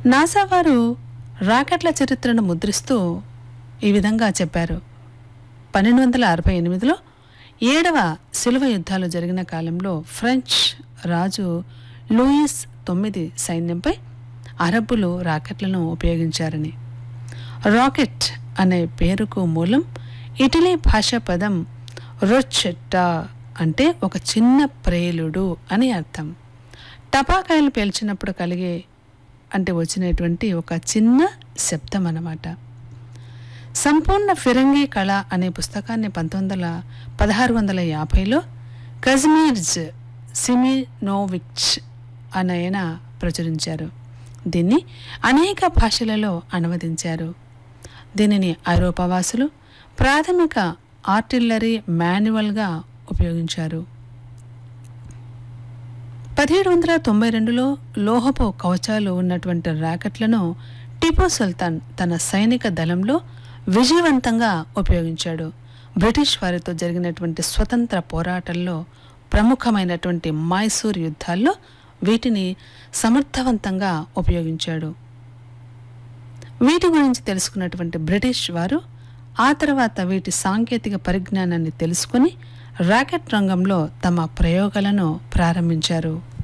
NASA వారు రాకెట్ల చరిత్రను ముద్రిస్తూ ఈ విధంగా చెప్పారు పన్నెండు వందల అరవై ఎనిమిదిలో ఏడవ శిలువ యుద్ధాలు జరిగిన కాలంలో ఫ్రెంచ్ రాజు లూయిస్ తొమ్మిది సైన్యంపై అరబ్బులు రాకెట్లను ఉపయోగించారని రాకెట్ అనే పేరుకు మూలం ఇటలీ భాషా పదం రొచ్చెట్టా అంటే ఒక చిన్న ప్రేలుడు అని అర్థం టపాకాయలు పేల్చినప్పుడు కలిగే అంటే వచ్చినటువంటి ఒక చిన్న శబ్దం అన్నమాట సంపూర్ణ ఫిరంగి కళ అనే పుస్తకాన్ని పంతొమ్మిది వందల పదహారు వందల యాభైలో కజ్మీర్జ్ సిమినోవిచ్ అనయన ప్రచురించారు దీన్ని అనేక భాషలలో అనువదించారు దీనిని ఐరోపావాసులు ప్రాథమిక ఆర్టిల్లరీ మాన్యువల్గా ఉపయోగించారు పదిహేడు వందల తొంభై రెండులో లోహపు కవచాలు ఉన్నటువంటి రాకెట్లను టిపు సుల్తాన్ తన సైనిక దళంలో విజయవంతంగా ఉపయోగించాడు బ్రిటిష్ వారితో జరిగినటువంటి స్వతంత్ర పోరాటంలో ప్రముఖమైనటువంటి మైసూర్ యుద్ధాల్లో వీటిని సమర్థవంతంగా ఉపయోగించాడు వీటి గురించి తెలుసుకున్నటువంటి బ్రిటిష్ వారు ఆ తర్వాత వీటి సాంకేతిక పరిజ్ఞానాన్ని తెలుసుకుని రాకెట్ రంగంలో తమ ప్రయోగాలను ప్రారంభించారు